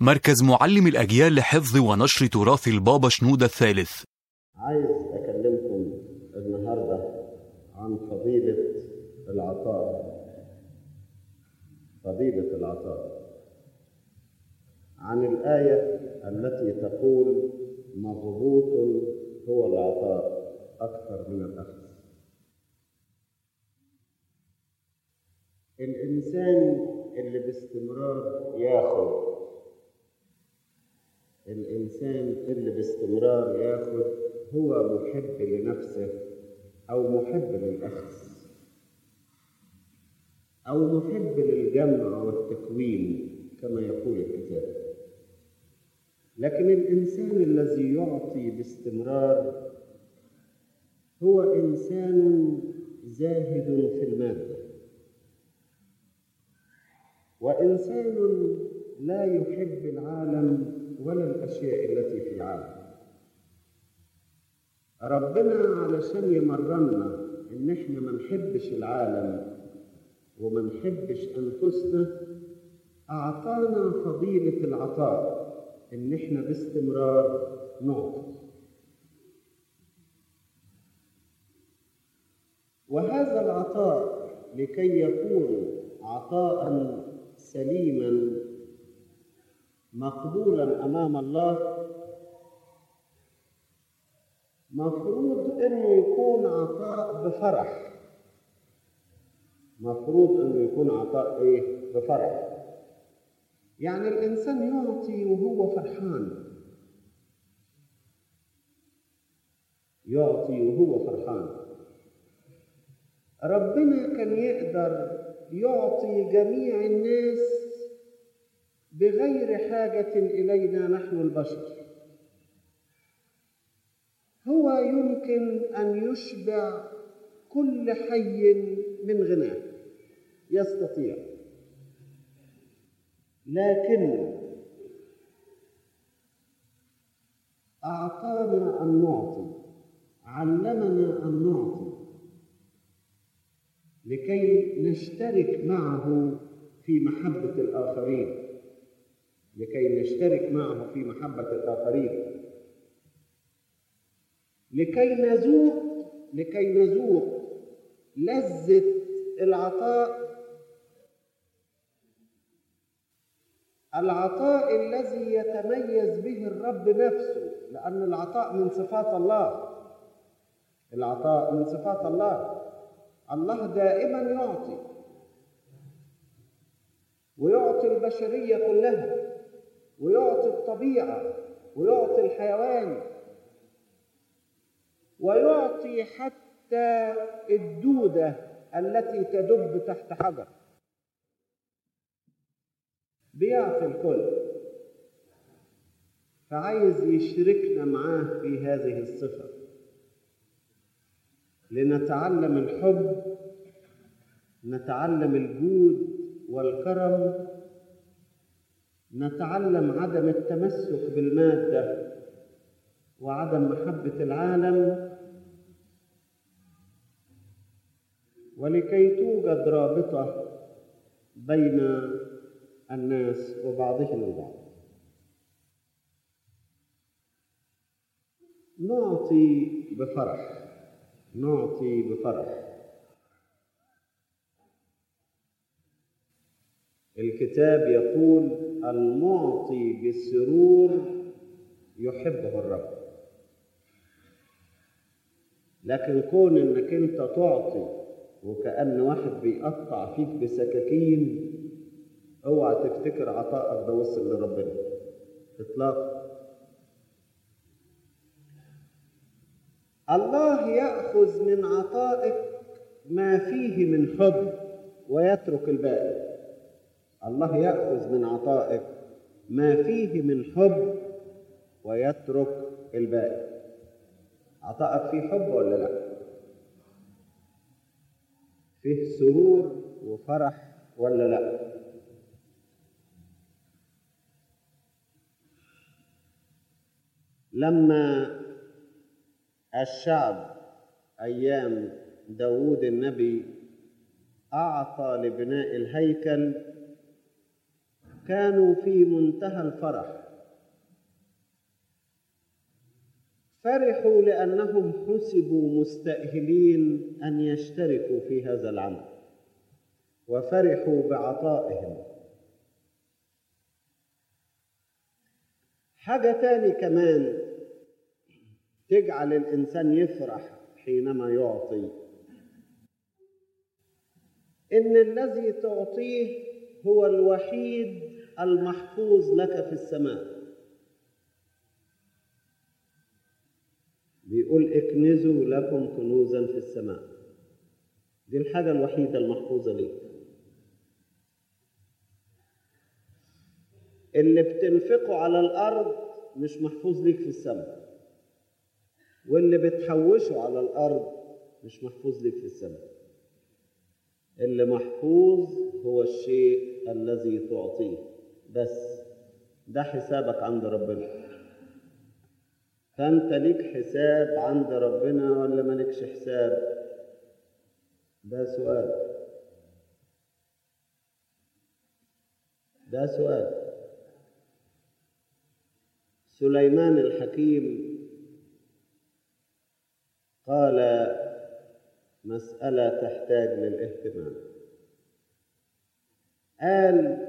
مركز معلم الأجيال لحفظ ونشر تراث البابا شنودة الثالث عايز أكلمكم النهاردة عن فضيلة العطاء فضيلة العطاء عن الآية التي تقول مضبوط هو العطاء أكثر من الأخذ الإنسان اللي باستمرار ياخد الإنسان اللي باستمرار ياخد هو محب لنفسه أو محب للأخذ أو محب للجمع والتكوين كما يقول الكتاب لكن الإنسان الذي يعطي باستمرار هو إنسان زاهد في المادة وإنسان لا يحب العالم ولا الأشياء التي في العالم ربنا علشان يمرنا إن إحنا ما نحبش العالم وما نحبش أنفسنا أعطانا فضيلة العطاء إن إحنا باستمرار نعطي وهذا العطاء لكي يكون عطاء سليما مقبولا امام الله مفروض انه يكون عطاء بفرح مفروض انه يكون عطاء ايه بفرح يعني الانسان يعطي وهو فرحان يعطي وهو فرحان ربنا كان يقدر يعطي جميع الناس بغير حاجة إلينا نحن البشر هو يمكن أن يشبع كل حي من غناه يستطيع لكن أعطانا أن نعطي علمنا أن نعطي لكي نشترك معه في محبة الآخرين لكي نشترك معه في محبة الآخرين لكي نذوق لكي نذوق لذة العطاء العطاء الذي يتميز به الرب نفسه لأن العطاء من صفات الله العطاء من صفات الله الله دائما يعطي ويعطي البشرية كلها ويعطي الطبيعة ويعطي الحيوان ويعطي حتى الدودة التي تدب تحت حجر بيعطي الكل فعايز يشركنا معاه في هذه الصفه لنتعلم الحب نتعلم الجود والكرم نتعلم عدم التمسك بالماده وعدم محبه العالم ولكي توجد رابطه بين الناس وبعضهم البعض نعطي بفرح نعطي بفرح الكتاب يقول المعطي بسرور يحبه الرب لكن كون انك انت تعطي وكأن واحد بيقطع فيك بسكاكين اوعى تفتكر عطائك ده وصل لربنا اطلاقا الله ياخذ من عطائك ما فيه من حب ويترك الباقي الله ياخذ من عطائك ما فيه من حب ويترك الباقي عطائك فيه حب ولا لا فيه سرور وفرح ولا لا لما الشعب أيام داود النبي أعطى لبناء الهيكل كانوا في منتهى الفرح فرحوا لانهم حسبوا مستاهلين ان يشتركوا في هذا العمل وفرحوا بعطائهم حاجه تاني كمان تجعل الانسان يفرح حينما يعطي ان الذي تعطيه هو الوحيد المحفوظ لك في السماء بيقول اكنزوا لكم كنوزا في السماء دي الحاجة الوحيدة المحفوظة ليك اللي بتنفقه على الأرض مش محفوظ ليك في السماء واللي بتحوشه على الأرض مش محفوظ ليك في السماء اللي محفوظ هو الشيء الذي تعطيه بس ده حسابك عند ربنا فانت ليك حساب عند ربنا ولا مالكش حساب ده سؤال ده سؤال سليمان الحكيم قال مسألة تحتاج للاهتمام قال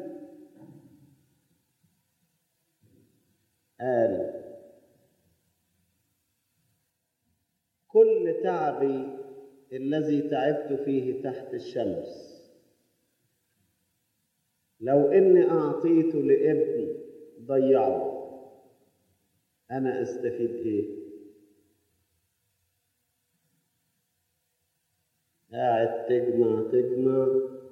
قال كل تعبي الذي تعبت فيه تحت الشمس لو اني اعطيته لابن ضيعه انا استفيد ايه قاعد تجمع تجمع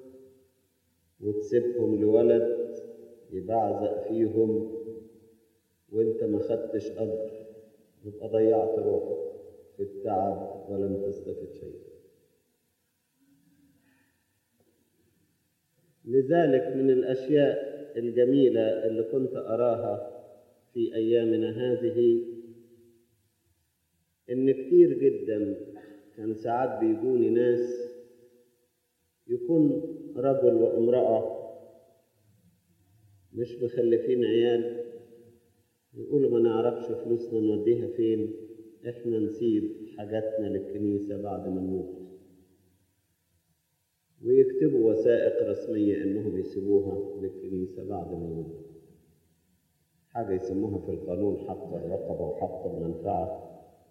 وتسيبهم لولد يبعزق فيهم وانت ما خدتش اجر يبقى ضيعت روحك في التعب ولم تستفد شيء لذلك من الاشياء الجميله اللي كنت اراها في ايامنا هذه ان كتير جدا كان ساعات بيجوني ناس يكون رجل وامراه مش مخلفين عيال يقولوا ما نعرفش فلوسنا نوديها فين احنا نسيب حاجاتنا للكنيسة بعد ما نموت ويكتبوا وثائق رسمية انهم يسيبوها للكنيسة بعد ما يموت حاجة يسموها في القانون حق الرقبة وحق المنفعة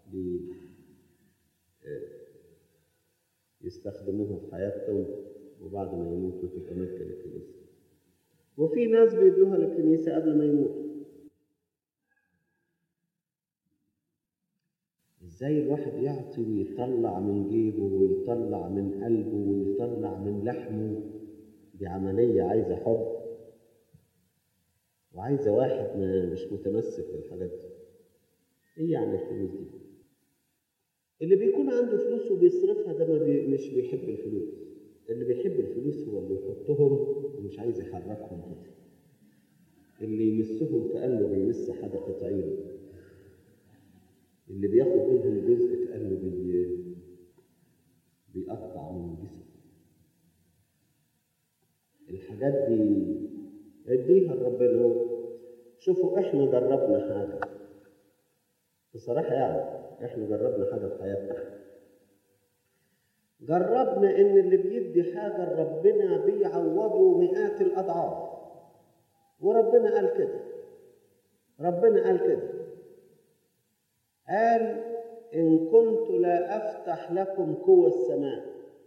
يستخدموها في حياتهم وبعد ما يموتوا تتمكن الكنيسة وفي ناس بيدوها للكنيسة قبل ما يموتوا ازاي الواحد يعطي ويطلع من جيبه ويطلع من قلبه ويطلع من لحمه دي عملية عايزة حب وعايزة واحد مش متمسك بالحاجات دي ايه يعني الفلوس دي اللي بيكون عنده فلوس وبيصرفها ده ما بي مش بيحب الفلوس اللي بيحب الفلوس هو اللي يحطهم ومش عايز يحركهم كده اللي يمسهم كأنه بيمس حدقة عينه اللي بياخد منهم جزء كأنه بي... بيقطع من جسمه الحاجات دي اديها لربنا شوفوا احنا جربنا حاجة بصراحة يعني احنا جربنا حاجة في حياتنا جربنا ان اللي بيدي حاجة لربنا بيعوضه مئات الأضعاف وربنا قال كده ربنا قال كده قال إن كنت لا أفتح لكم قوى السماء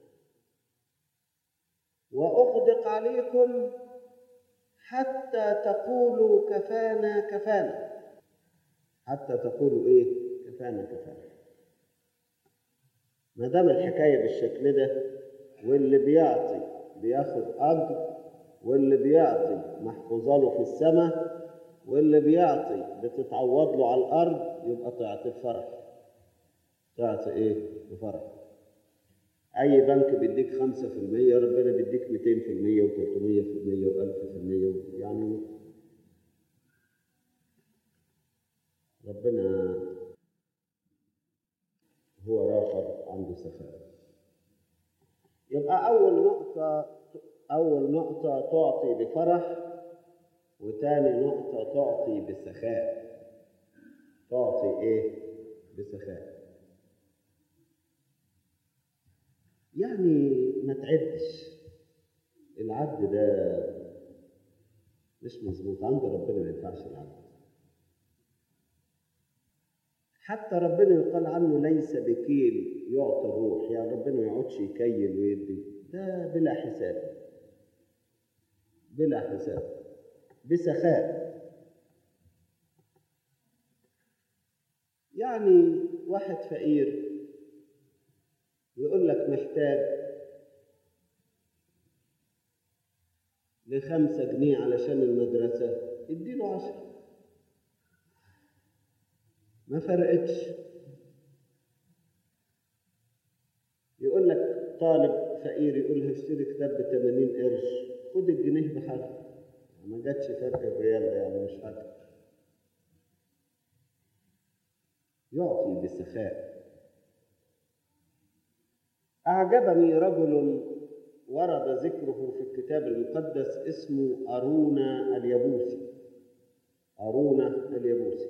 وأغدق عليكم حتى تقولوا كفانا كفانا حتى تقولوا إيه كفانا كفانا ما دام الحكاية بالشكل ده واللي بيعطي بياخد أجر واللي بيعطي محفوظة له في السماء واللي بيعطي بتتعوض له على الارض يبقى تعطي بفرح تعطي ايه بفرح اي بنك بيديك 5% ربنا بيديك 200% و300% و1000% يعني ربنا هو راخر عنده سخاء يبقى اول نقطه اول نقطه تعطي بفرح وتاني نقطة تعطي بسخاء تعطي ايه بسخاء يعني ما تعدش العد ده مش مظبوط عند ربنا ما ينفعش العد حتى ربنا يقال عنه ليس بكيل يعطي الروح يعني ربنا ما يقعدش يكيل ويدي ده بلا حساب بلا حساب بسخاء يعني واحد فقير يقول لك محتاج لخمسة جنيه علشان المدرسة اديله عشرة ما فرقتش يقول لك طالب فقير يقول هشتري كتاب ب 80 قرش خد الجنيه بحاجة ما جاتش فرق الريال ده يعني مش حاجة يعطي بسخاء أعجبني رجل ورد ذكره في الكتاب المقدس اسمه أرونا اليبوسي أرونا اليبوسي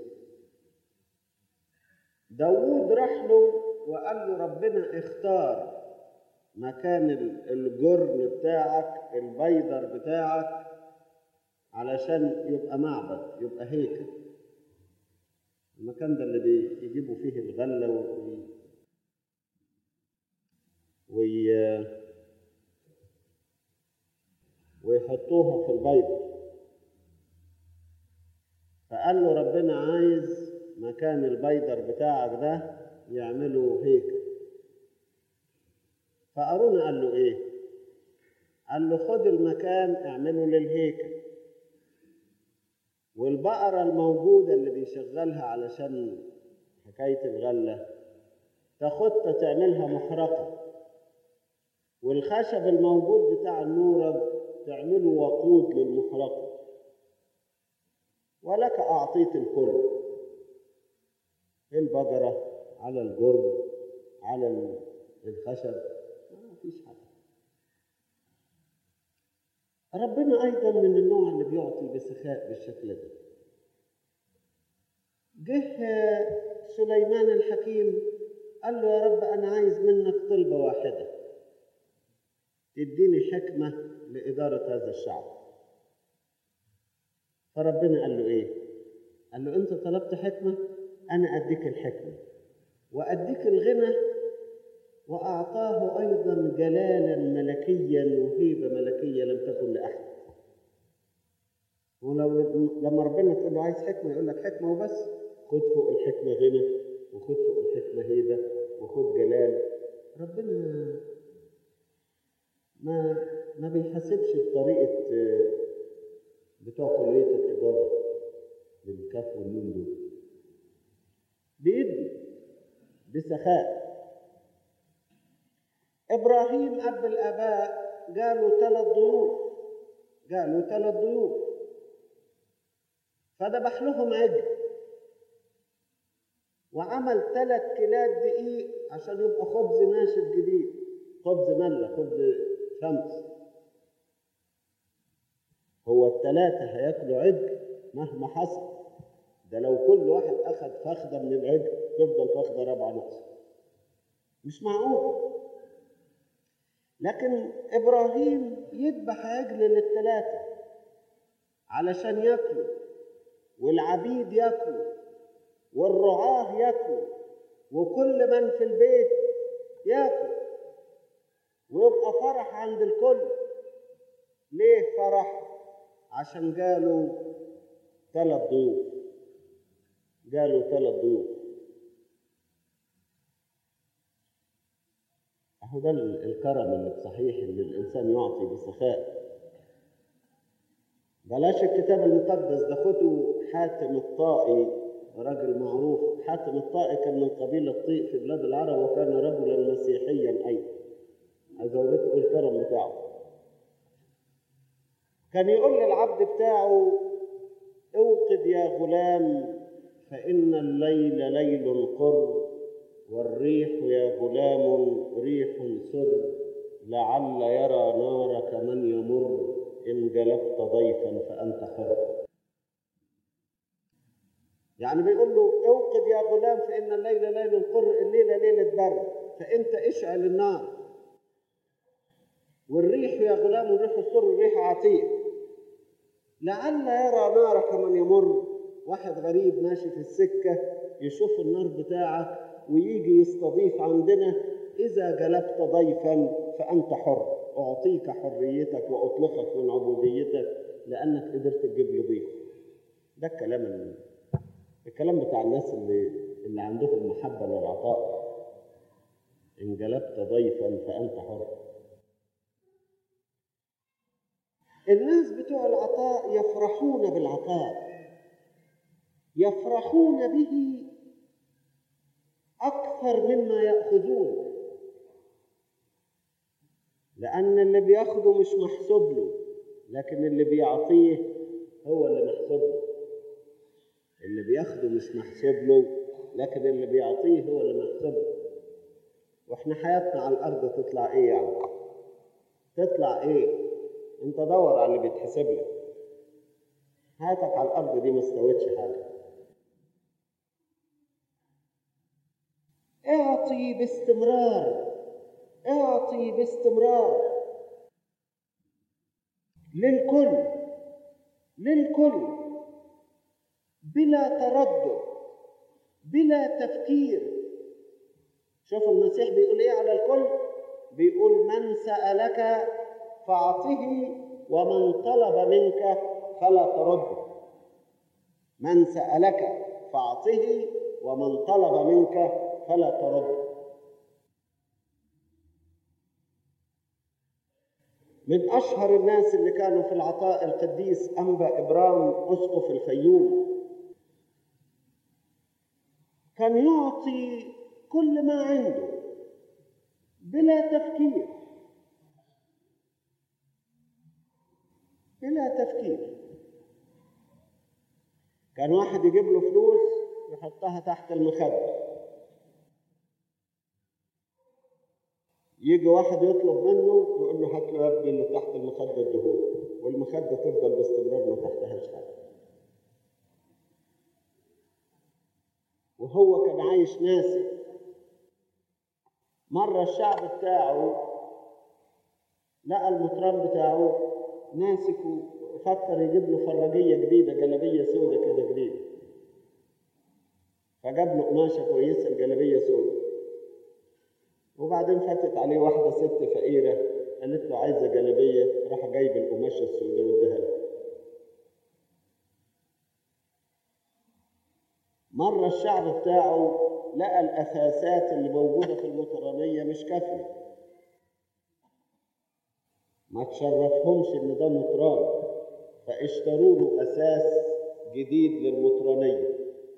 داوود راح له وقال له ربنا اختار مكان الجرن بتاعك البيدر بتاعك علشان يبقى معبد يبقى هيكل المكان ده اللي بيجيبوا فيه الغلة وي... وي... ويحطوها في البيض فقال له ربنا عايز مكان البيدر بتاعك ده يعمله هيكل فأرونا قال له ايه قال له خد المكان اعمله للهيكل والبقرة الموجودة اللي بيشغلها علشان حكاية الغلة تاخدها تعملها محرقة والخشب الموجود بتاع النورج تعمله وقود للمحرقة ولك أعطيت الكل البقرة على الجرم على الخشب ما فيش حاجة ربنا أيضا من النوع اللي بيعطي بسخاء بالشكل ده جه سليمان الحكيم قال له يا رب أنا عايز منك طلبة واحدة تديني حكمة لإدارة هذا الشعب فربنا قال له إيه؟ قال له أنت طلبت حكمة أنا أديك الحكمة وأديك الغنى وأعطاه أيضا جلالا ملكيا وهيبة ملكية لم تكن لأحد ولو لما ربنا تقول له عايز حكمة يقول لك حكمة وبس خد فوق الحكمة غنى وخد فوق الحكمة هيبة وخد جلال ربنا ما ما بيحاسبش بطريقة بتوع كلية التجارة بالكاف والنون دول بيدي بسخاء إبراهيم أب الآباء جاله ثلاث ضيوف جاله ثلاث ضيوف فذبح لهم عجل وعمل ثلاث كيلات دقيق عشان يبقى خبز ناشف جديد خبز ملة خبز شمس هو الثلاثة هياكلوا عجل مهما حصل ده لو كل واحد أخذ فخدة من العجل تفضل فخدة رابعة ناقصة مش معقول لكن إبراهيم يذبح عجل للثلاثة علشان ياكلوا والعبيد ياكلوا والرعاة ياكلوا وكل من في البيت ياكل ويبقى فرح عند الكل ليه فرح عشان جاله ثلاث ضيوف جاله ثلاث ضيوف اهو ده الكرم اللي بصحيح ان الانسان يعطي بسخاء بلاش الكتاب المقدس ده خدوا حاتم الطائي راجل معروف حاتم الطائي كان من قبيلة طيء في بلاد العرب وكان رجلا مسيحيا أيضا عايز أقول لكم الكرم بتاعه كان يقول للعبد بتاعه اوقد يا غلام فإن الليل ليل قر والريح يا غلام ريح سر لعل يرى نارك من يمر إن جلبت ضيفا فأنت حر يعني بيقول له اوقد يا غلام فإن الليل ليل القر الليلة ليلة برد فأنت اشعل النار والريح يا غلام الريح السر الريح عتيق لعل يرى نارك من يمر واحد غريب ماشي في السكة يشوف النار بتاعك ويجي يستضيف عندنا إذا جلبت ضيفا فأنت حر أعطيك حريتك وأطلقك من عبوديتك لأنك قدرت تجيب لي ضيف ده الكلام اللي الكلام بتاع الناس اللي اللي عندهم محبة للعطاء إن جلبت ضيفا فأنت حر الناس بتوع العطاء يفرحون بالعطاء يفرحون به أكثر مما يأخذون لأن اللي بياخده مش محسوب له لكن اللي بيعطيه هو اللي محسوب له اللي بياخده مش محسوب له لكن اللي بيعطيه هو اللي محسوب له واحنا حياتنا على الأرض تطلع إيه يعني؟ تطلع إيه؟ أنت دور على اللي بيتحسب لك حياتك على الأرض دي ما استوتش حاجة اعطي باستمرار اعطي باستمرار للكل للكل بلا تردد بلا تفكير شوف المسيح بيقول ايه على الكل بيقول من سألك فأعطه ومن طلب منك فلا ترده من سألك فأعطه ومن طلب منك فلا ترد من أشهر الناس اللي كانوا في العطاء القديس أنبا إبرام أسقف الفيوم كان يعطي كل ما عنده بلا تفكير بلا تفكير كان واحد يجيب له فلوس يحطها تحت المخدة يجي واحد يطلب منه يقول له هات له يا ابني اللي تحت المخدة الدهون والمخدة تفضل باستمرار ما تحتهاش حاجة وهو كان عايش ناسي مرة الشعب بتاعه لقى المطران بتاعه ناسك وفكر يجيب له فراجية جديدة جلابية سودة كده جديدة فجاب له قماشة كويسة الجلابية سودة وبعدين فاتت عليه واحدة ست فقيرة قالت له عايزة جلابية راح جايب القماشة السوداء واداها له مرة الشعب بتاعه لقى الأثاثات اللي موجودة في المطرانية مش كافية ما تشرفهمش إن ده مطران فاشتروا له أساس جديد للمطرانية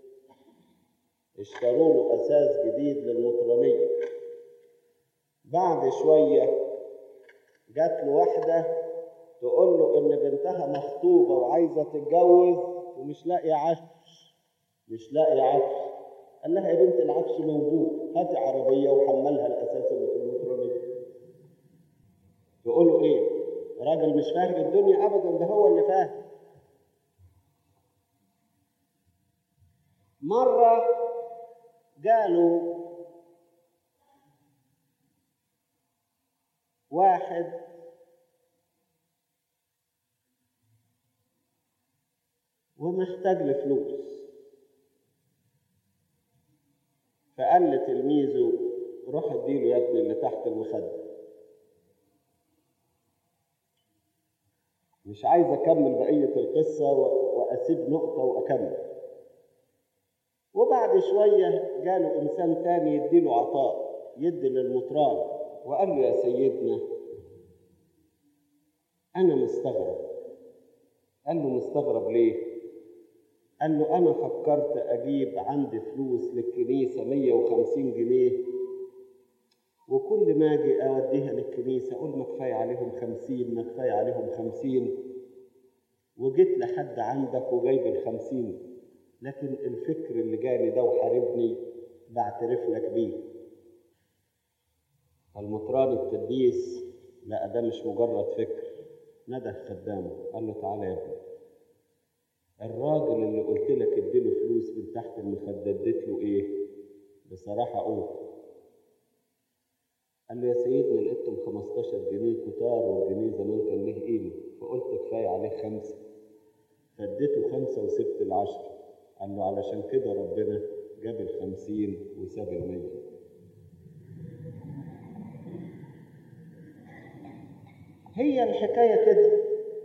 اشتروا له أساس جديد للمطرانية بعد شوية جات له واحدة تقول له إن بنتها مخطوبة وعايزة تتجوز ومش لاقية عفش مش لاقية عفش قال لها يا بنت العفش موجود هاتي عربية وحملها الأساس اللي في المطرانية تقول له إيه؟ راجل مش فاهم الدنيا أبدا ده هو اللي فاهم مرة جاله واحد ومحتاج لفلوس فقال لتلميذه روح اديله يا ابني اللي تحت المخدة مش عايز اكمل بقية القصة واسيب نقطة واكمل وبعد شوية جاله انسان تاني يديله عطاء يدي للمطران وقال له يا سيدنا أنا مستغرب قال له مستغرب ليه؟ قال له أنا فكرت أجيب عندي فلوس للكنيسة 150 جنيه وكل ما أجي أوديها للكنيسة أقول ما كفاية عليهم 50 ما كفاية عليهم 50 وجيت لحد عندك وجايب ال 50 لكن الفكر اللي جاني ده وحاربني بعترف لك بيه فالمطران القديس لا ده مش مجرد فكر نده خدامه قال له تعالى يا ابني الراجل اللي قلت لك اديله فلوس من ابنه فددت له ايه بصراحة قول قال له يا سيدنا لقيتهم 15 جنيه كتار والجنيه زمان كان ليه قيمة فقلت كفاية عليه خمسة فديته خمسة وسبت العشرة قال له علشان كده ربنا جاب الخمسين وساب المية هي الحكاية كده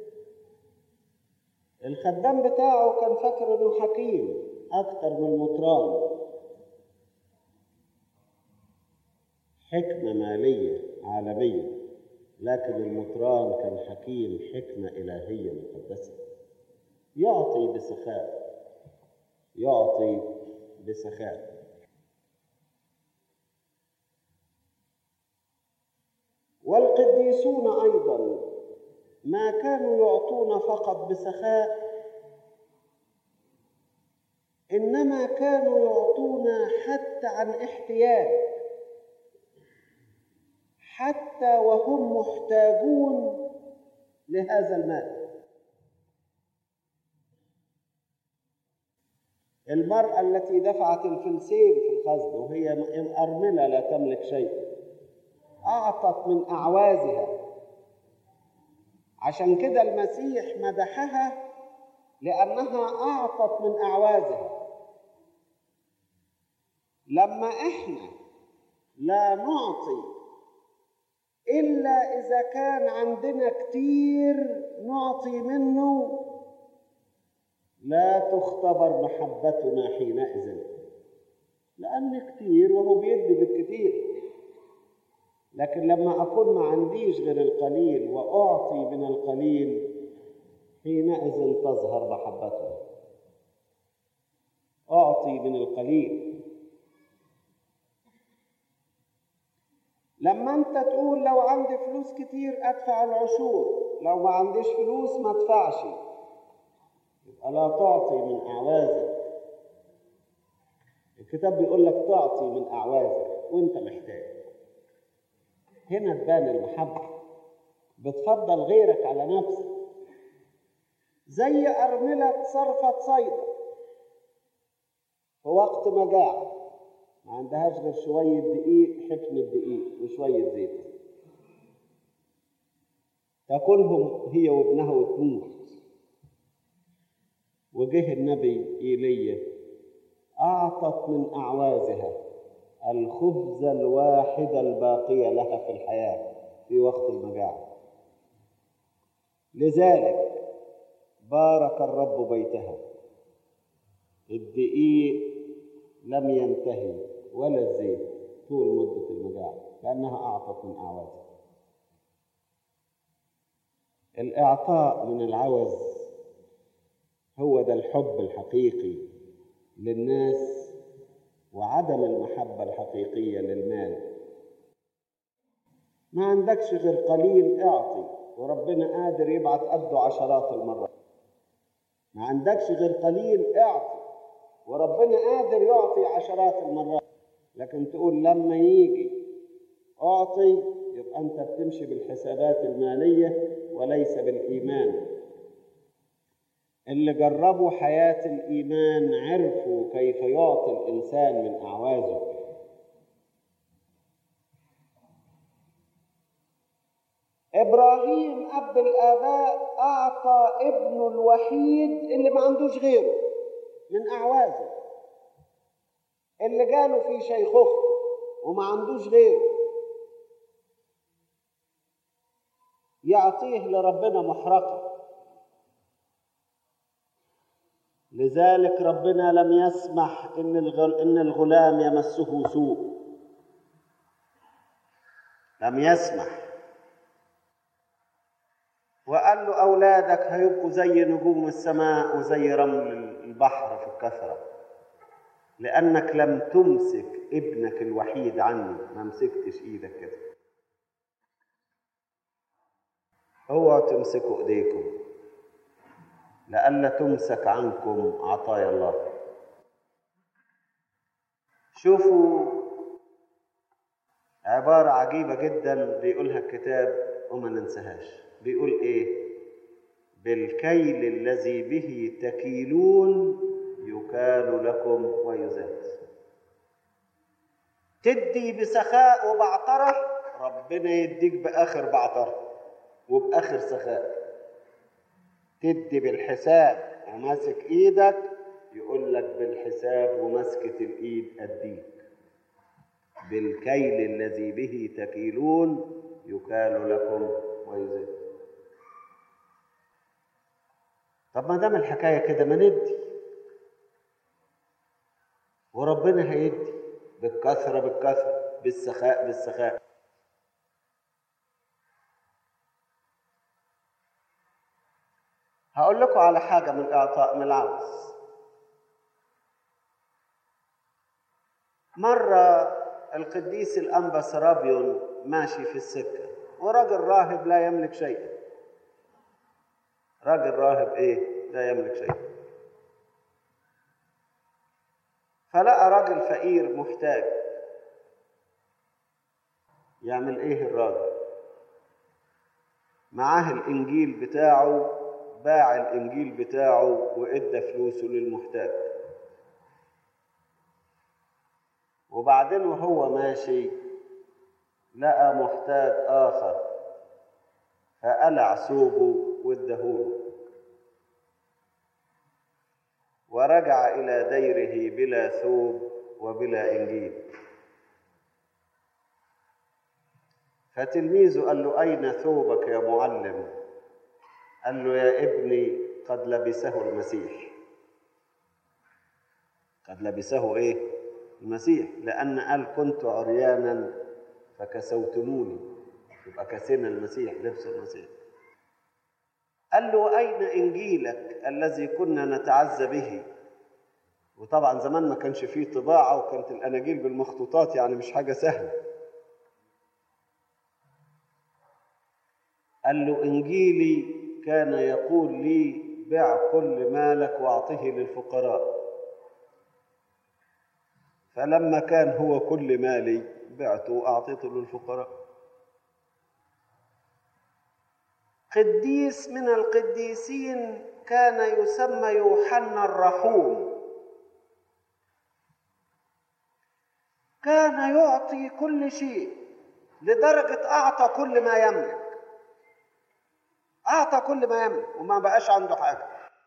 الخدام بتاعه كان فاكر انه حكيم اكتر من مطران حكمة مالية عالمية لكن المطران كان حكيم حكمة إلهية مقدسة يعطي بسخاء يعطي بسخاء والقديسون أيضا ما كانوا يعطون فقط بسخاء إنما كانوا يعطون حتى عن احتياج حتى وهم محتاجون لهذا المال المرأة التي دفعت الفلسين في الخزن وهي أرملة لا تملك شيء أعطت من أعوازها عشان كده المسيح مدحها لأنها أعطت من أعوازها لما إحنا لا نعطي إلا إذا كان عندنا كتير نعطي منه لا تختبر محبتنا حينئذ لأن كتير وهو بيدي بالكتير لكن لما أكون ما عنديش غير القليل وأعطي من القليل حينئذ تظهر محبته أعطي من القليل لما أنت تقول لو عندي فلوس كتير أدفع العشور لو ما عنديش فلوس ما أدفعش يبقى لا تعطي من أعوازك الكتاب بيقول لك تعطي من أعوازك وأنت محتاج هنا تبان المحبة بتفضل غيرك على نفسك زي أرملة صرفة صيدا في وقت مجاعة ما عندهاش غير شوية دقيق حفنة دقيق وشوية زيت تاكلهم هي وابنها وتموت وجه النبي إيليا أعطت من أعوازها الخبز الواحد الباقي لها في الحياة في وقت المجاعة لذلك بارك الرب بيتها الدقيق لم ينتهي ولا الزيت طول مدة المجاعة لأنها أعطت من أعوازها الإعطاء من العوز هو ده الحب الحقيقي للناس وعدم المحبة الحقيقية للمال ما عندكش غير قليل اعطي وربنا قادر يبعت قده عشرات المرات ما عندكش غير قليل اعطي وربنا قادر يعطي عشرات المرات لكن تقول لما يجي اعطي يبقى انت بتمشي بالحسابات الماليه وليس بالايمان اللي جربوا حياه الايمان عرفوا كيف يعطي الانسان من اعوازه ابراهيم اب الاباء اعطى ابنه الوحيد اللي ما عندوش غيره من اعوازه اللي جاله في شيخوخته وما عندوش غيره يعطيه لربنا محرقه لذلك ربنا لم يسمح ان ان الغلام يمسه سوء لم يسمح وقال له أولادك هيبقوا زي نجوم السماء وزي رمل البحر في الكثرة لأنك لم تمسك ابنك الوحيد عني ما مسكتش إيدك كده اوعوا تمسكوا ايديكم لئلا تمسك عنكم عطايا الله شوفوا عبارة عجيبة جدا بيقولها الكتاب وما ننساهاش بيقول ايه بالكيل الذي به تكيلون يكال يكال لكم ويزاد تدي بسخاء وبعطرة ربنا يديك بآخر بعطرة وبآخر سخاء تدي بالحساب وماسك ايدك يقول لك بالحساب ومسكة الايد اديك بالكيل الذي به تكيلون يكال لكم ويزاد طب ما دام الحكايه كده ما ندي وربنا هيدي بالكثره بالكثره بالسخاء بالسخاء هقول لكم على حاجه من الاعطاء من العوز مره القديس الانبا سرابيون ماشي في السكه وراجل راهب لا يملك شيئا راجل راهب ايه لا يملك شيء فلقى راجل فقير محتاج يعمل ايه الراجل معاه الانجيل بتاعه باع الانجيل بتاعه وادى فلوسه للمحتاج وبعدين وهو ماشي لقى محتاج اخر فقلع ثوبه وادهوله ورجع إلى ديره بلا ثوب وبلا إنجيل فتلميذه قال له أين ثوبك يا معلم قال له يا ابني قد لبسه المسيح قد لبسه إيه المسيح لأن قال كنت عريانا فكسوتموني يبقى كسينا المسيح لبس المسيح قال له أين إنجيلك الذي كنا نتعزى به وطبعا زمان ما كانش فيه طباعة وكانت الأناجيل بالمخطوطات يعني مش حاجة سهلة قال له إنجيلي كان يقول لي بع كل مالك واعطه للفقراء فلما كان هو كل مالي بعته وأعطيته للفقراء قديس من القديسين كان يسمى يوحنا الرحوم كان يعطي كل شيء لدرجة أعطى كل ما يملك أعطى كل ما يملك وما بقاش عنده حاجة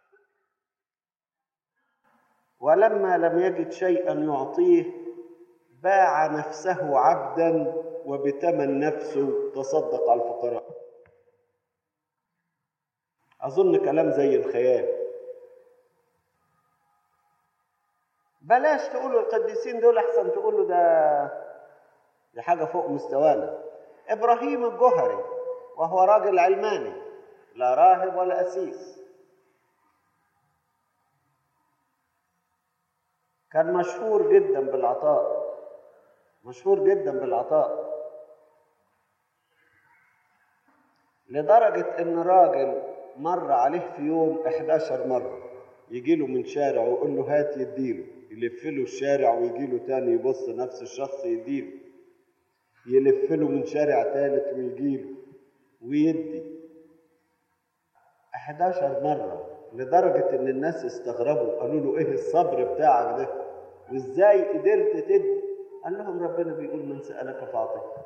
ولما لم يجد شيئا يعطيه باع نفسه عبدا وبثمن نفسه تصدق على الفقراء أظن كلام زي الخيال بلاش تقولوا القديسين دول أحسن تقولوا ده دي حاجة فوق مستوانا إبراهيم الجهري وهو راجل علماني لا راهب ولا أسيس كان مشهور جدا بالعطاء مشهور جدا بالعطاء لدرجة إن راجل مر عليه في يوم 11 مرة يجي له من شارع ويقول له هات يديله يلف له الشارع ويجي له تاني يبص نفس الشخص يديله يلف له من شارع تالت ويجي له ويدي 11 مرة لدرجة إن الناس استغربوا قالوا له إيه الصبر بتاعك ده وإزاي قدرت تدي قال لهم ربنا بيقول من سألك فأعطيه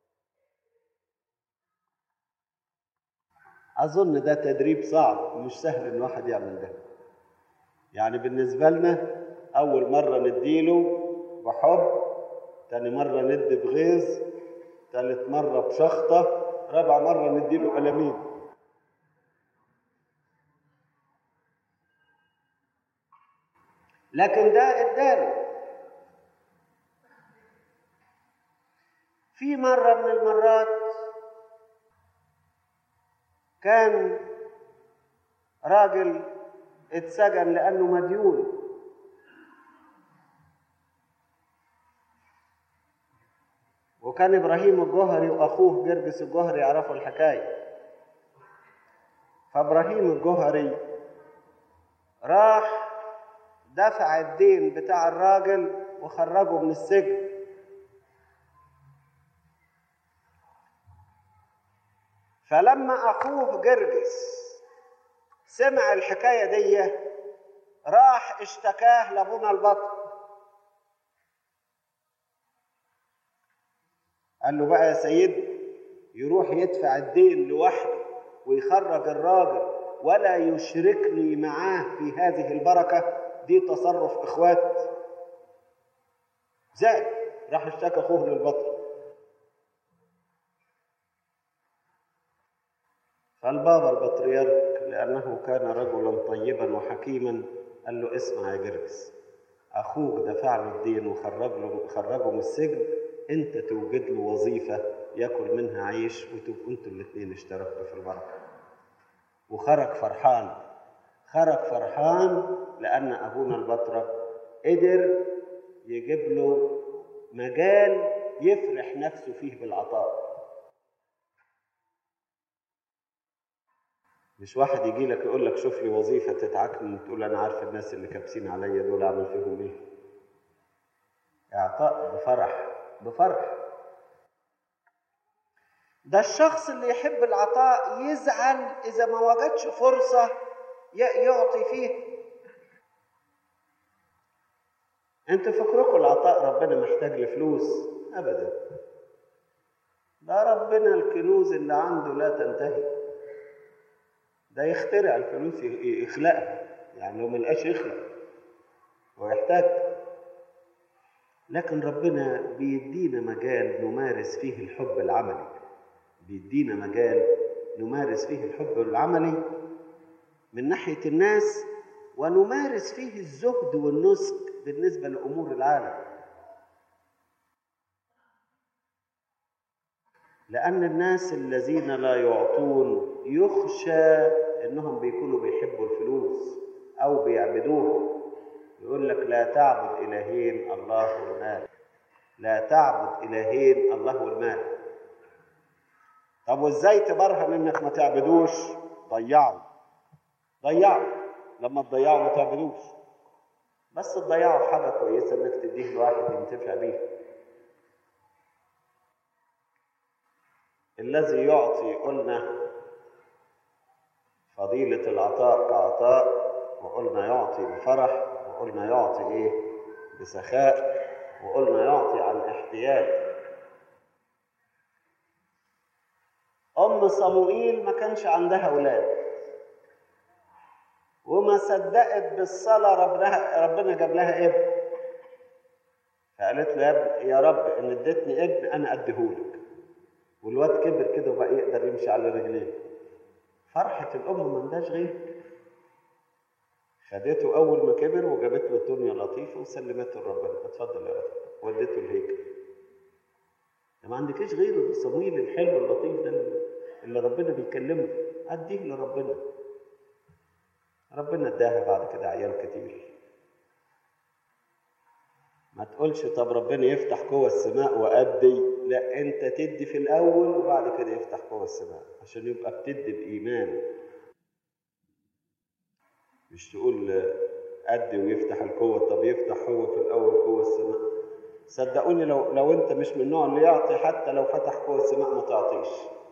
أظن ده تدريب صعب مش سهل إن واحد يعمل ده يعني بالنسبة لنا أول مرة نديله بحب تاني مرة ندي بغيظ تالت مرة بشخطة رابع مرة نديله ألمين لكن ده اداله في مرة من المرات كان راجل اتسجن لأنه مديون وكان إبراهيم الجوهري وأخوه جرجس الجوهري يعرفوا الحكاية فإبراهيم الجوهري راح دفع الدين بتاع الراجل وخرجه من السجن فلما اخوه جرجس سمع الحكايه دي راح اشتكاه لابونا البطل قال له بقى يا سيدي يروح يدفع الدين لوحده ويخرج الراجل ولا يشركني معاه في هذه البركة دي تصرف إخوات زاد راح اشتكى أخوه للبطل فالبابا البطريرك لأنه كان رجلا طيبا وحكيما قال له اسمع يا جرجس أخوك دفع له الدين وخرج له خرجه من السجن أنت توجد له وظيفة ياكل منها عيش وتبقوا أنتوا الاثنين اشتركتوا في البركة وخرج فرحان خرج فرحان لأن أبونا البطرة قدر يجيب له مجال يفرح نفسه فيه بالعطاء مش واحد يجي لك يقول لك شوف لي وظيفه تتعكن وتقول انا عارف الناس اللي كابسين عليا دول اعمل فيهم ايه اعطاء بفرح بفرح ده الشخص اللي يحب العطاء يزعل اذا ما وجدش فرصه يعطي فيه انتوا فكركم العطاء ربنا محتاج لفلوس ابدا ده ربنا الكنوز اللي عنده لا تنتهي ده يخترع الفلوس يخلقها يعني لو ملقاش يخلق هو يحتاج لكن ربنا بيدينا مجال نمارس فيه الحب العملي بيدينا مجال نمارس فيه الحب العملي من ناحية الناس ونمارس فيه الزهد والنسك بالنسبة لأمور العالم لأن الناس الذين لا يعطون يخشى إنهم بيكونوا بيحبوا الفلوس أو بيعبدوها يقول لك لا تعبد إلهين الله والمال لا تعبد إلهين الله والمال طب وإزاي تبرهن إنك ما تعبدوش ضيعوا ضيعوا لما تضيعوا ما تعبدوش بس تضيعوا في حاجة كويسة إنك تديه لواحد ينتفع بيها الذي يعطي قلنا فضيلة العطاء كعطاء وقلنا يعطي بفرح وقلنا يعطي ايه بسخاء وقلنا يعطي عن احتياج ام صموئيل ما كانش عندها اولاد وما صدقت بالصلاه ربنا ربنا جاب لها ابن فقالت له يا ابن يا رب ان اديتني ابن انا اديهولك والواد كبر كده وبقى يقدر يمشي على رجليه فرحة الأم ما عندهاش غير خدته أول ما كبر وجابت له دنيا لطيفة وسلمته لربنا اتفضل يا رب وديته الهيكل ما عندكيش غيره صمويل الحلو اللطيف ده اللي ربنا بيكلمه أديه لربنا ربنا اداها بعد كده عيال كتير ما تقولش طب ربنا يفتح قوة السماء وأدي لا أنت تدي في الأول وبعد كده يفتح قوة السماء عشان يبقى بتدي بإيمان مش تقول أدي ويفتح القوة طب يفتح هو في الأول قوة السماء صدقوني لو لو أنت مش من النوع اللي يعطي حتى لو فتح قوة السماء ما تعطيش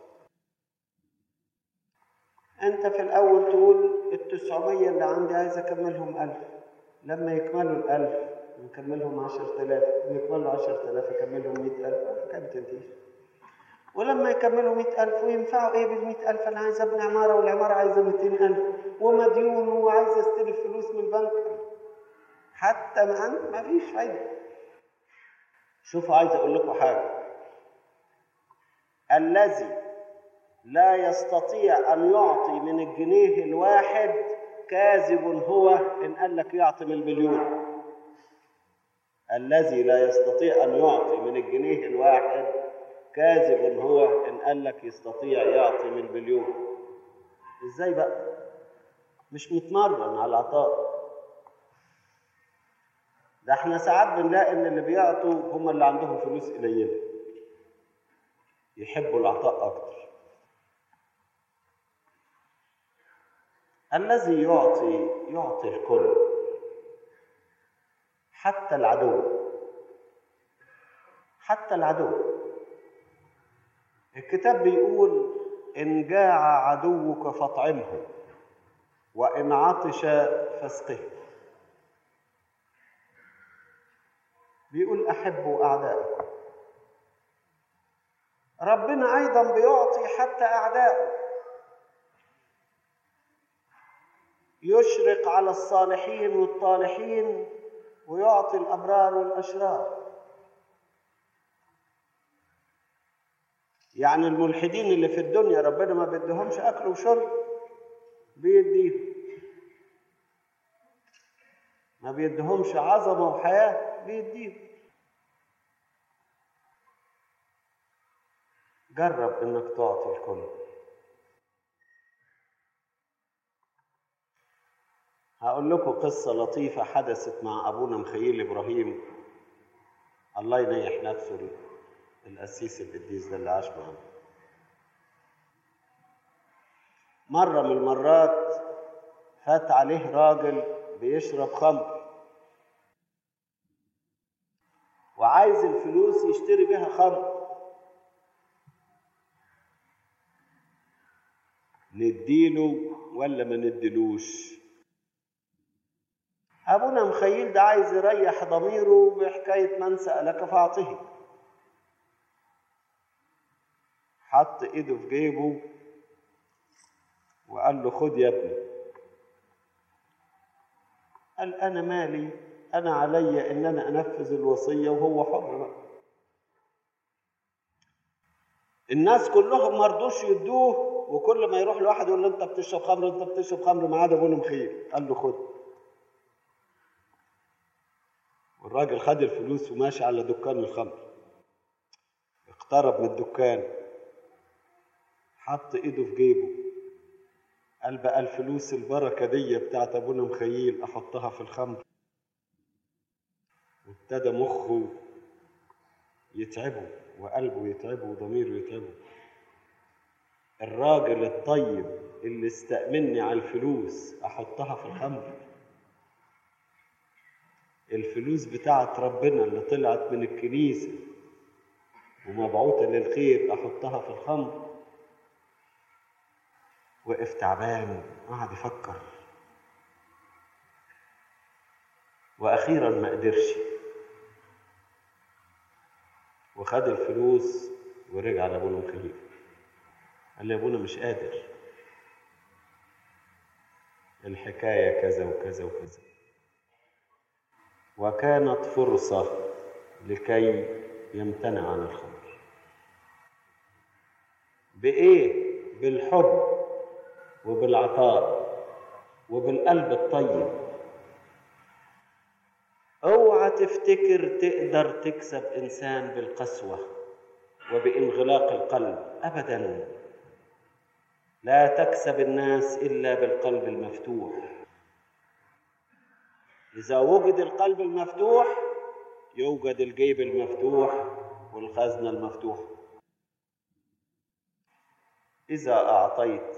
أنت في الأول تقول التسعمية اللي عندي عايز أكملهم ألف لما يكملوا الألف نكملهم عشرة آلاف يكملوا عشرة آلاف أكملهم مئة ألف كم تنتهي ولما يكملوا مئة ألف وينفعوا إيه بالمئة ألف أنا عايز أبني عمارة والعمارة عايزة مئتين ألف ومديون وعايز أستلف فلوس من البنك حتى ما أنت ما فيش فايدة شوفوا عايز أقول لكم حاجة الذي لا يستطيع أن يعطي من الجنيه الواحد كاذب هو إن قال لك يعطي من المليون الذي لا يستطيع أن يعطي من الجنيه الواحد كاذب هو إن قال لك يستطيع يعطي من البليون إزاي بقى؟ مش متمرن على العطاء ده احنا ساعات بنلاقي ان اللي بيعطوا هم اللي عندهم فلوس قليله يحبوا العطاء اكتر الذي يعطي يعطي الكل حتى العدو حتى العدو الكتاب بيقول إن جاع عدوك فاطعمه وإن عطش فاسقه بيقول أحبوا أعدائكم ربنا أيضا بيعطي حتى أعدائه يشرق على الصالحين والطالحين ويعطي الأبرار والأشرار يعني الملحدين اللي في الدنيا ربنا ما بيديهمش أكل وشرب بيديهم ما بيديهمش عظمة وحياة بيديهم جرب انك تعطي الكل هقول لكم قصة لطيفة حدثت مع أبونا مخيل إبراهيم الله ينيح نفسه القسيس القديس ده اللي عاش معانا مرة من المرات فات عليه راجل بيشرب خمر وعايز الفلوس يشتري بيها خمر نديله ولا ما نديلوش ابونا مخيل ده عايز يريح ضميره بحكايه من سالك فاعطه حط ايده في جيبه وقال له خد يا ابني قال انا مالي انا علي ان انا انفذ الوصيه وهو حر بقى الناس كلهم ما رضوش يدوه وكل ما يروح لواحد يقول له انت بتشرب خمر انت بتشرب خمر ما عدا ابونا مخيل قال له خد والراجل خد الفلوس وماشي على دكان الخمر اقترب من الدكان حط ايده في جيبه قال بقى الفلوس البركة دي بتاعت ابونا مخيل احطها في الخمر وابتدى مخه يتعبه وقلبه يتعبه وضميره يتعبه الراجل الطيب اللي استأمني على الفلوس احطها في الخمر الفلوس بتاعت ربنا اللي طلعت من الكنيسة ومبعوثة للخير أحطها في الخمر وقف تعبان قعد يفكر وأخيرا ما قدرش وخد الفلوس ورجع لأبونا مخيل قال لي أبونا مش قادر الحكاية كذا وكذا وكذا وكانت فرصة لكي يمتنع عن الخمر بإيه؟ بالحب وبالعطاء وبالقلب الطيب اوعى تفتكر تقدر تكسب انسان بالقسوه وبانغلاق القلب ابدا لا تكسب الناس الا بالقلب المفتوح إذا وجد القلب المفتوح يوجد الجيب المفتوح والخزنة المفتوحة إذا أعطيت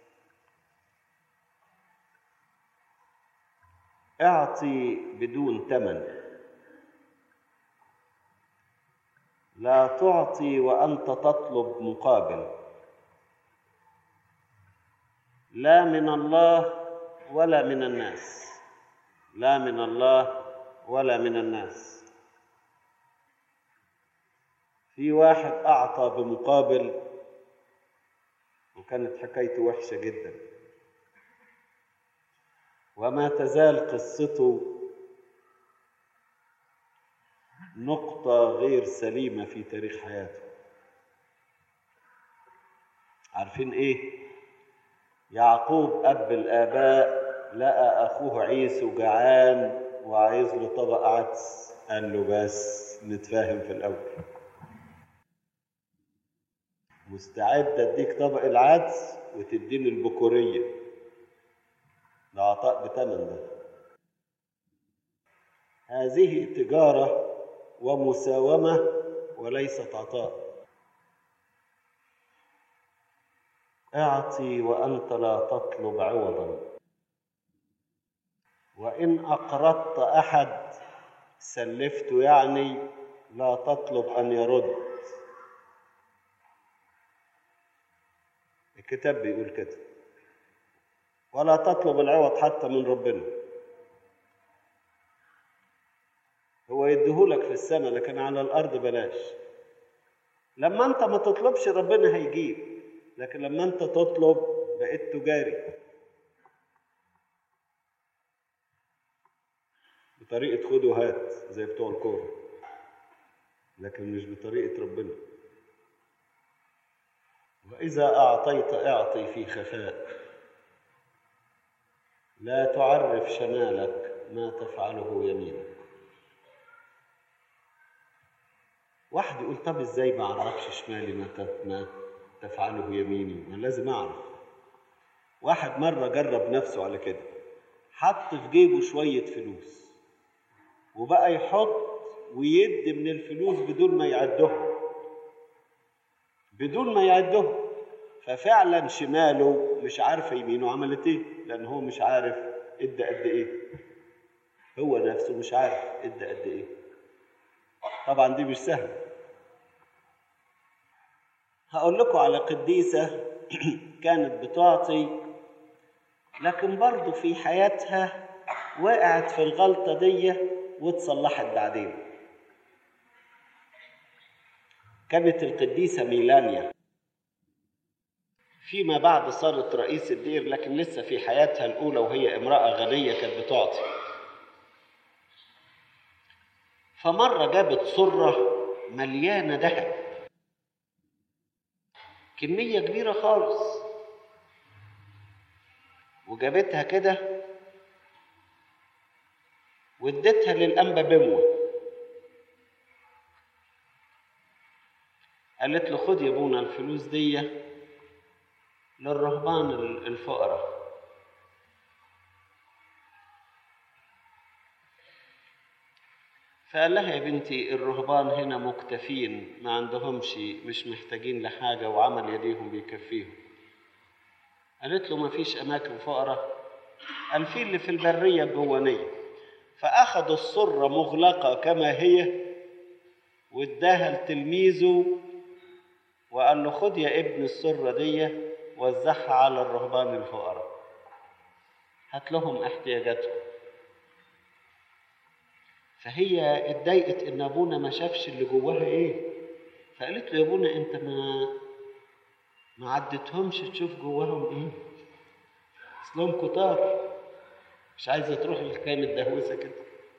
اعطي بدون ثمن لا تعطي وأنت تطلب مقابل لا من الله ولا من الناس لا من الله ولا من الناس في واحد أعطى بمقابل وكانت حكايته وحشة جدا وما تزال قصته نقطة غير سليمة في تاريخ حياته عارفين ايه يعقوب أب الآباء لقى أخوه عيسو جعان وعايز له طبق عدس قال له بس نتفاهم في الأول مستعد أديك طبق العدس وتديني البكورية ده عطاء بتمن ده هذه تجارة ومساومة وليست عطاء اعطي وأنت لا تطلب عوضا وإن أقرضت أحد سلفته يعني لا تطلب أن يرد الكتاب بيقول كده ولا تطلب العوض حتى من ربنا هو ويديهولك في السماء لكن على الارض بلاش لما انت ما تطلبش ربنا هيجيب لكن لما انت تطلب بقيت تجاري بطريقة خد وهات زي بتوع الكورة لكن مش بطريقة ربنا وإذا أعطيت أعطي في خفاء لا تعرف شمالك ما تفعله يمينك واحد يقول طب ازاي ما اعرفش شمالي ما ت- ما تفعله يميني ما لازم اعرف واحد مره جرب نفسه على كده حط في جيبه شويه فلوس وبقى يحط ويدي من الفلوس بدون ما يعدهم بدون ما يعدهم ففعلا شماله مش عارفه يمينه عملت ايه لان هو مش عارف ادى قد ايه هو نفسه مش عارف ادى قد ايه طبعا دي مش سهله هقول لكم على قديسه كانت بتعطي لكن برضه في حياتها وقعت في الغلطه دي واتصلحت بعدين كانت القديسه ميلانيا فيما بعد صارت رئيس الدير لكن لسه في حياتها الأولى وهي امرأة غنية كانت بتعطي فمرة جابت سرة مليانة ذهب كمية كبيرة خالص وجابتها كده واديتها للأنبا بموة قالت له خد يا ابونا الفلوس دي للرهبان الفقراء فقال لها يا بنتي الرهبان هنا مكتفين ما عندهمش مش محتاجين لحاجة وعمل يديهم بيكفيهم قالت له ما فيش أماكن فقراء قال في اللي في البرية الجوانية فأخذ السرة مغلقة كما هي واداها لتلميذه وقال له خد يا ابن السرة دي وزعها على الرهبان الفقراء هات لهم احتياجاتهم فهي اتضايقت ان ابونا ما شافش اللي جواها ايه فقالت له يا ابونا انت ما ما عدتهمش تشوف جواهم ايه اصلهم كتار مش عايزه تروح للحكايه الدهوسه كده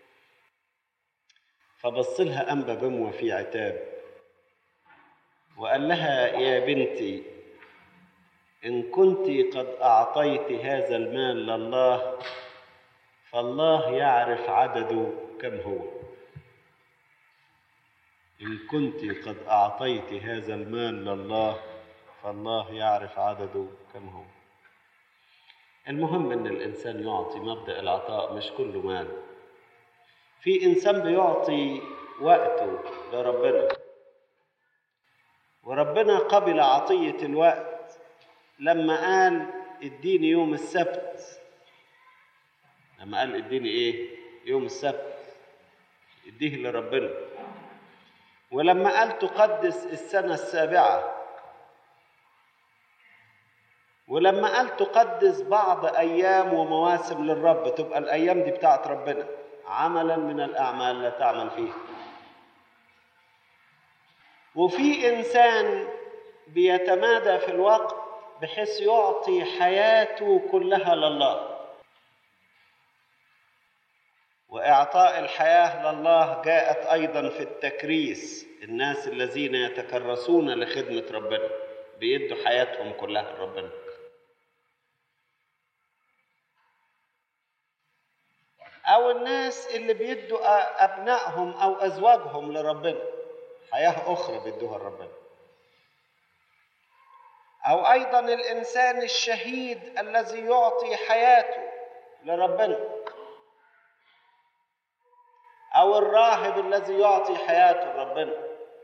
فبص لها انبا بموه في عتاب وقال لها يا بنتي إن كنت قد أعطيت هذا المال لله فالله يعرف عدده كم هو إن كنت قد أعطيت هذا المال لله فالله يعرف عدده كم هو المهم إن الإنسان يعطي مبدأ العطاء مش كله مال في إنسان بيعطي وقته لربنا وربنا قبل عطية الوقت لما قال اديني يوم السبت لما قال اديني ايه يوم السبت اديه لربنا ولما قال تقدس السنة السابعة ولما قال تقدس بعض أيام ومواسم للرب تبقى الأيام دي بتاعت ربنا عملا من الأعمال لا تعمل فيها وفي إنسان بيتمادى في الوقت بحيث يعطي حياته كلها لله واعطاء الحياه لله جاءت ايضا في التكريس الناس الذين يتكرسون لخدمه ربنا بيدوا حياتهم كلها لربنا او الناس اللي بيدوا ابنائهم او ازواجهم لربنا حياه اخرى بيدوها لربنا أو أيضا الإنسان الشهيد الذي يعطي حياته لربنا أو الراهب الذي يعطي حياته لربنا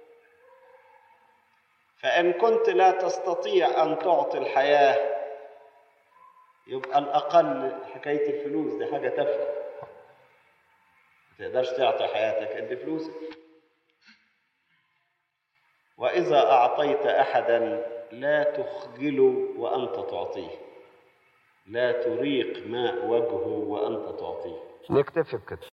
فإن كنت لا تستطيع أن تعطي الحياة يبقى الأقل حكاية الفلوس دي حاجة تافهة ما تقدرش تعطي حياتك ادي فلوسك وإذا أعطيت أحدا لا تخجله وأنت تعطيه لا تريق ماء وجهه وأنت تعطيه نكتفي بكده